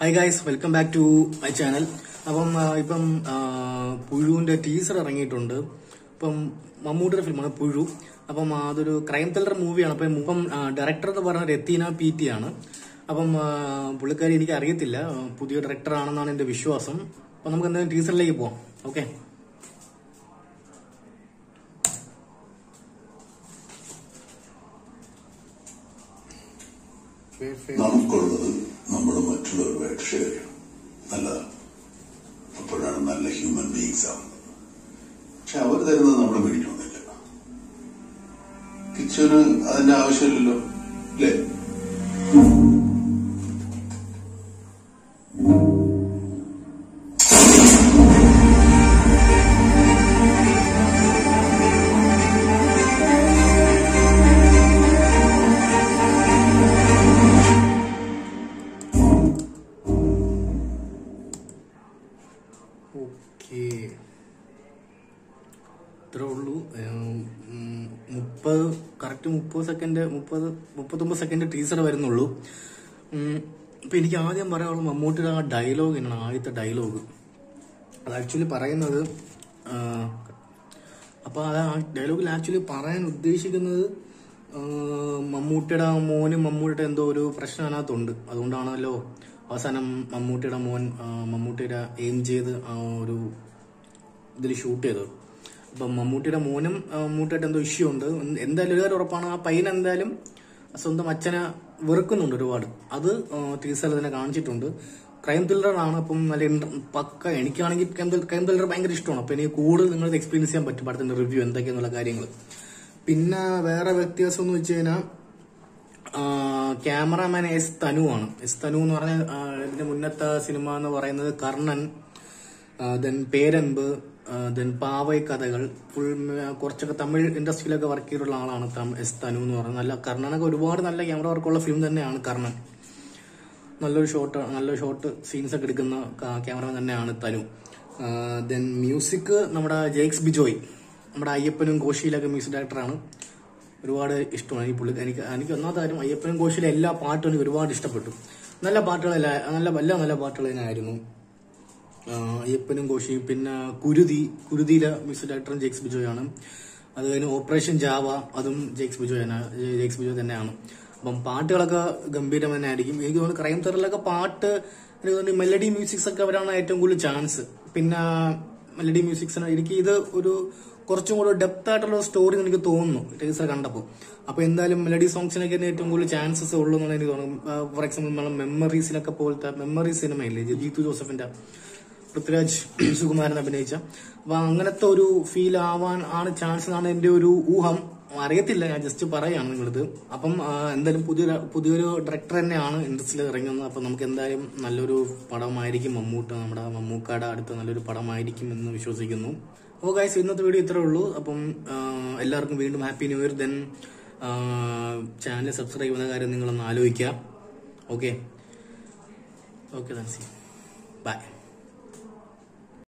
hi guys welcome back to my channel അപ്പം ആ, ഇപ്പം ആ, പുഴുവിന്റെ ടീസർ ഇറങ്ങിയിട്ടുണ്ട് അപ്പം മമ്മൂട്ടിയുടെ ഫിലിമാണ് പുഴു അപ്പം ആ, അതൊരു ക്രൈം ത്രില്ലർ മൂവിയാണ് അപ്പം ഇപ്പം ഡയറക്ടർ എന്ന് പറഞ്ഞ രത്തീന പി ടി ആണ് അപ്പം ആ, പുള്ളിക്കാരി എനിക്ക് അറിയത്തില്ല ആ, പുതിയ ഡയറക്ടർ ആണെന്നാണ് എന്റെ വിശ്വാസം അപ്പം നമുക്ക് എന്തായാലും ടീസറിലേക്ക് പോവാം ഓക്കെ നമുക്കുള്ളത് നമ്മൾ മറ്റുള്ളവരുമായിട്ട് ഷെയർ ചെയ്യണം നല്ലതാണ് അപ്പോഴാണ് നല്ല ഹ്യൂമൻ ബീങ്സ് ആവുന്നത് പക്ഷെ അവർ തരുന്നത് നമ്മൾ മേടിക്കണമെന്നില്ല കിച്ചന് അതിന്റെ ആവശ്യമില്ലല്ലോ അല്ലേ ഓക്കെ ഇത്രേ ഉള്ളൂ ഏം, ഉം, മുപ്പത് കറക്റ്റ് മുപ്പത് സെക്കൻഡ് മുപ്പത് മുപ്പത്തൊമ്പത് സെക്കൻഡ് ടീസർ വരുന്നുള്ളൂ ഉം, ഇപ്പൊ എനിക്ക് ആദ്യം പറയാനുള്ളത് മമ്മൂട്ടിയുടെ ആ ഡയലോഗ് എന്നാണ് ആദ്യത്തെ ഡയലോഗ് അത് ആക്ച്വലി പറയുന്നത് ആ, അപ്പൊ അത് ആ ഡയലോഗിൽ ആക്ച്വലി പറയാൻ ഉദ്ദേശിക്കുന്നത് ആ, മമ്മൂട്ടിയുടെ ആ മോനും മമ്മൂട്ടിയുടെ എന്തോ ഒരു പ്രശ്നം അതിനകത്തുണ്ട് അതുകൊണ്ടാണല്ലോ അവസാനം മമ്മൂട്ടിയുടെ മോൻ ആ, മമ്മൂട്ടിയുടെ എയിം ചെയ്ത് ആ ഒരു ഇതിൽ ഷൂട്ട് ചെയ്തത് അപ്പം മമ്മൂട്ടിയുടെ മോനും ആ, മമ്മൂട്ടിയായിട്ട് എന്തോ ഇഷ്യൂ ഉണ്ട് എന്തായാലും ഒരു കാര്യം ഉറപ്പാണ് ആ പയ്യൻ എന്തായാലും സ്വന്തം അച്ഛനെ വെറുക്കുന്നുണ്ട് ഒരുപാട് അത് ടീച്ചറിൽ തന്നെ കാണിച്ചിട്ടുണ്ട് ക്രൈം ത്രില്ലർ ആണ് അപ്പം നല്ല ഇൻട്ര- പക്ക എനിക്കാണെങ്കിൽ ക്രൈം ത്രില്ലർ ക്രൈം ത്രില്ലർ ഭയങ്കര ഇഷ്ടമാണ് അപ്പൊ എനിക്ക് കൂടുതൽ നിങ്ങൾക്ക് എക്സ്പീരിയൻസ് ചെയ്യാൻ പറ്റും പടത്തിന്റെ റിവ്യൂ എന്തൊക്കെയാന്നുള്ള കാര്യങ്ങൾ പിന്നെ വേറെ വ്യത്യാസം എന്ന് വെച്ച് കഴിഞ്ഞാൽ ക്യാമറാമാൻ എസ് തനു ആണ് എസ് തനു എന്ന് പറഞ്ഞ ആ, ഇതിന്റെ മുന്നത്തെ സിനിമ എന്ന് പറയുന്നത് Karnan then Peranbu then Paava Kadhaigal full കുറച്ചൊക്കെ തമിഴ് ഇൻഡസ്ട്രിയിലൊക്കെ വർക്ക് ചെയ്തിട്ടുള്ള ആളാണ് തം- എസ് തനു എന്ന് പറയുന്നത് നല്ല കർണനൊക്കെ ഒരുപാട് നല്ല ക്യാമറ വർക്കുള്ള ഫിലിം തന്നെയാണ് കർണൻ നല്ലൊരു ഷോട്ട് നല്ലൊരു ഷോട്ട് സീൻസ് ഒക്കെ എടുക്കുന്ന ക്യാമറമാൻ തന്നെയാണ് തനു ദെൻ മ്യൂസിക് നമ്മുടെ ജെയ്ക്സ് ബിജോയ് നമ്മുടെ അയ്യപ്പനും കോശിയിലൊക്കെ മ്യൂസിക് ഡയറക്ടറാണ് ഒരുപാട് ഇഷ്ടമാണ് ഈ പുള്ളി എനിക്ക് എനിക്ക് ഒന്നാമത്തെ കാര്യം അയ്യപ്പനും കോശിയിലെ എല്ലാ പാട്ടും എനിക്ക് ഒരുപാട് ഇഷ്ടപ്പെട്ടു നല്ല പാട്ടുകളല്ല നല്ല എല്ലാം നല്ല പാട്ടുകൾ തന്നെയായിരുന്നു ആ, അയ്യപ്പനും കോശിയും പിന്നെ കുരുതി കുരുതിയിലെ മ്യൂസിക് ഡയറക്ടറും ജെയ്ക്സ് ബിജോയ് ആണ് അത് കഴിഞ്ഞ് ഓപ്പറേഷൻ ജാവ അതും ജെയ്ക്സ് ബിജോയ് ആണ് ജെയ്ക്സ് ബിജോയ് തന്നെയാണ് അപ്പം പാട്ടുകളൊക്കെ ഗംഭീരം തന്നെ ആയിരിക്കും എനിക്ക് തോന്നുന്നു ക്രൈം ത്രില്ലറിലൊക്കെ പാട്ട് എനിക്ക് തോന്നുന്നു മെലഡി മ്യൂസിക്സ് ഒക്കെ അവരാണ് ഏറ്റവും കൂടുതൽ ചാൻസ് പിന്നെ മെലഡി മ്യൂസിക്സിന് എനിക്ക് ഇത് ഒരു കുറച്ചും കൂടെ ഡെപ്ത് ആയിട്ടുള്ള സ്റ്റോറി എനിക്ക് തോന്നുന്നു ടീച്ചർ കണ്ടപ്പോൾ അപ്പൊ എന്തായാലും മെലഡി സോങ്സിനൊക്കെ തന്നെ ഏറ്റവും കൂടുതൽ ചാൻസസ് ഉള്ളൂ എന്നാണ് എനിക്ക് തോന്നുന്നു ഫോർ എക്സാമ്പിൾ നമ്മളെ മെമ്മറീസിലൊക്കെ പോലത്തെ മെമ്മറി സിനിമയില്ലേ ജീത്തു ജോസഫിന്റെ പൃഥ്വിരാജ് സുകുമാരൻ അഭിനയിച്ച അപ്പൊ അങ്ങനത്തെ ഒരു ഫീൽ ആവാൻ ആണ് ചാൻസ് എന്നാണ് എന്റെ ഒരു ഊഹം അറിയത്തില്ല ഞാൻ ജസ്റ്റ് പറയാണ് നിങ്ങളിത് അപ്പം ആ, എന്തായാലും പുതിയൊരു പുതിയൊരു ഡയറക്ടർ തന്നെയാണ് ഇൻഡസ്ട്രിയിൽ ഇറങ്ങുന്നത് അപ്പൊ നമുക്ക് എന്തായാലും നല്ലൊരു പടമായിരിക്കും മമ്മൂട്ട നമ്മുടെ മമ്മൂക്കാട് അടുത്ത നല്ലൊരു പടമായിരിക്കും എന്ന് വിശ്വസിക്കുന്നു അപ്പോൾ ഗൈസ് ഇന്നത്തെ വീഡിയോ ഇത്രേ ഉള്ളൂ അപ്പം ആ, എല്ലാവർക്കും വീണ്ടും happy new year then channel subscribe ചെയ്യുന്ന കാര്യം നിങ്ങളൊന്ന് ആലോചിക്കുക ഓക്കെ ഓക്കെ താങ്ക്സ് ബൈ